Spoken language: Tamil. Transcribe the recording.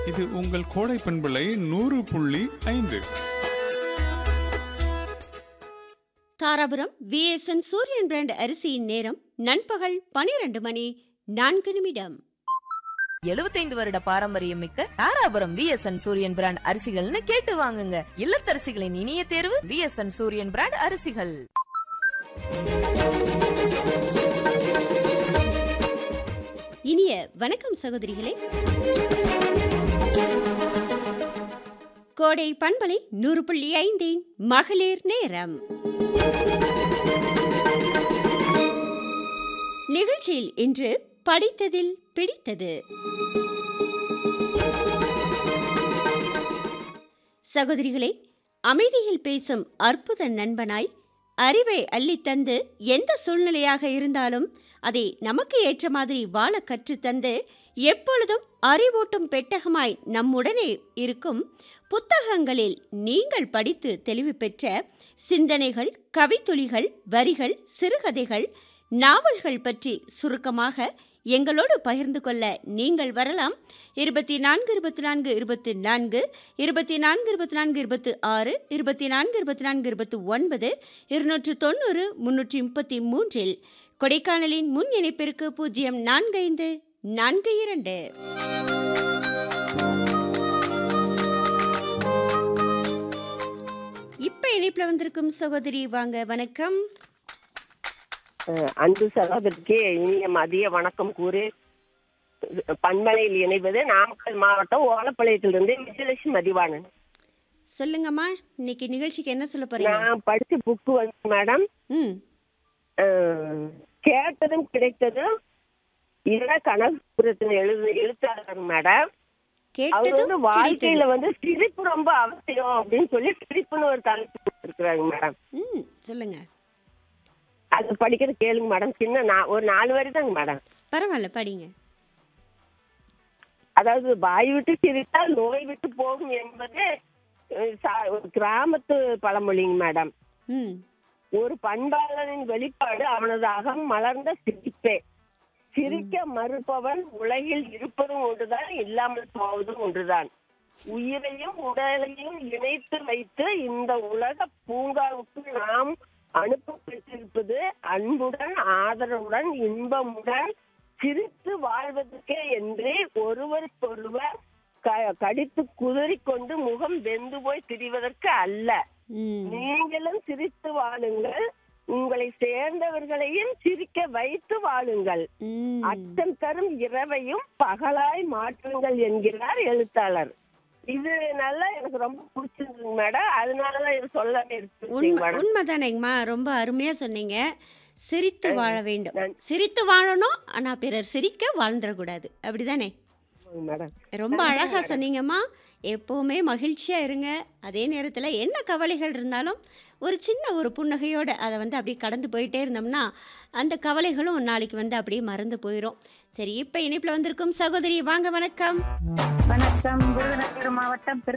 இது உங்கள் கோடை பண்பலை நூறு புள்ளி ஐந்து தாராபுரம் விஎஸ்என் சூரியன் பிராண்ட் அரிசியின் நேரம் நண்பகல் பனிரெண்டு மணி நான்கு நிமிடம் எழுபத்தைந்து வருட பாரம்பரியம் மிக்க தாராபுரம் விஎஸ்என் சூரியன் பிராண்ட் அரிசிகள்னு கேட்டு வாங்குங்க இல்லத்தரசிகளின் இனிய தேர்வு விஎஸ்என் சூரியன் பிராண்ட் அரிசிகள் இனிய வணக்கம் சகோதரிகளே கோடை பண்பலை நூறு புள்ளி ஐந்தின் மகளிர் நேரம் நிகழ்ச்சியில் இன்று படித்ததில் பிடித்தது சகோதரிகளே அமைதியில் பேசும் அற்புத நண்பனாய் அறிவை அள்ளித்தந்து எந்த சூழ்நிலையாக இருந்தாலும் அதை நமக்கு ஏற்ற மாதிரி வாழ கற்றுத்தந்து எப்பொழுதும் அறிவூட்டும் பெட்டகமாய் நம்முடனே இருக்கும் புத்தகங்களில் நீங்கள் படித்து தெளிவு பெற்ற சிந்தனைகள் கவித்துளிகள் வரிகள் சிறுகதைகள் நாவல்கள் பற்றி சுருக்கமாக எங்களோடு பகிர்ந்து கொள்ள நீங்கள் வரலாம் இருபத்தி நான்கு இருபத்தி நான்கு இருபத்தி நான்கு இருபத்தி நான்கு இருபத்தி நான்கு இருபத்தி ஆறு இருபத்தி நான்கு இருபத்தி நான்கு இருபத்தி ஒன்பது இருநூற்று தொண்ணூறு முன்னூற்றி முப்பத்தி மூன்றில் கொடைக்கானலின் முன் இணைப்பிற்கு பூஜ்ஜியம் நான்கு ஐந்து நான்கு இரண்டு இப்ப இணைப்புல வந்திருக்கும் சகோதரி வாங்க வணக்கம் அஹ் அன்பு சகோதரிக்கு இனிய மதிய வணக்கம் கூறி பண்பலையில் இணைவது நாமக்கல் மாவட்டம் ஓலப்பாளையத்திலிருந்து விஜயலட்சுமி மதிவாணன் சொல்லுங்கம்மா இன்னைக்கு நிகழ்ச்சிக்கு என்ன சொல்ல போறீங்க நான் படிச்ச புக்கு வந்து மேடம் ம் அஹ், கேட்டதும் கிடைத்ததும் இட கனகபுரத்தின் எழுது எழுத்தாளர் மேடம் அவர் கேட்டதும் வந்து வாழ்க்கையில கிடைத்தது வந்து சிரிப்பு ரொம்ப அவசியம் அப்படின்னு சொல்லி சிரிப்புன்னு ஒரு தலைப்பு கொடுத்துருக்காங்க மேடம் ம் சொல்லுங்க அது படிக்கிறது கேளுங்க மேடம் சின்ன நா- ஒரு நாலு வரி தாங்க மேடம் பரவாயில்ல படிங்க அதாவது வாய் விட்டு சிரித்தால் நோய் விட்டு போகும் என்பது அஹ், சா- ஒரு கிராமத்து பழமொழிங்க மேடம் ம் ஒரு பண்பாளனின் வெளிப்பாடு அவனது அகம் மலர்ந்த சிரிப்பே சிரிக்க மறுப்பவன் உலகில் இருப்பதும் ஒன்றுதான் இல்லாமல் போவதும் ஒன்றுதான் உயிரையும் உடலையும் இணைத்து வைத்து இந்த உலக பூங்காவுக்கு நாம் அனுப்பப்பட்டிருப்பது அன்புடன் ஆதரவுடன் இன்பமுடன் சிரித்து வாழ்வதற்கே என்று ஒருவருக்கொருவர் க- கடித்து குதறிக்கொண்டு முகம் வெந்து போய் திரிவதற்கு அல்ல ம் நீங்களும் சிரித்து வாழுங்கள் உங்களை சேர்ந்தவர்களையும் சிரிக்க வைத்து வாழுங்கள் ம் அச்சம் தரும் இரவையும் பகலாய் மாற்றுங்கள் என்கிறார் எழுத்தாளர் இது நல்லா எனக்கு ரொம்ப பிடிச்சிருந்தது மேடம் அதனாலதான் இது சொல்ல இருக்கீங்க உண்மை மேடம் உண்மைதானேங்கம்மா ரொம்ப அருமையா சொன்னீங்க சிரித்து வாழ வேண்டும் நன்- சிரித்து வாழணும் ஆனா பிறர் சிரிக்க வாழ்ந்துடக்கூடாது அப்படிதானே மேடம் ரொம்ப அழகா சொன்னீங்கம்மா எப்பவுமே மகிழ்ச்சியா இருங்க அதே நேரத்தில் என்ன கவலைகள் இருந்தாலும் ஒரு சின்ன ஒரு புன்னகையோட அதை வந்து அப்படியே கடந்து போயிட்டே இருந்தோம்னா அந்த கவலைகளும் நாளைக்கு வந்து அப்படியே மறந்து போயிடும் சரி இப்போ இணைப்பில் வந்திருக்கும் சகோதரி வாங்க வணக்கம் வணக்கம் விருதுநகர் மாவட்டம்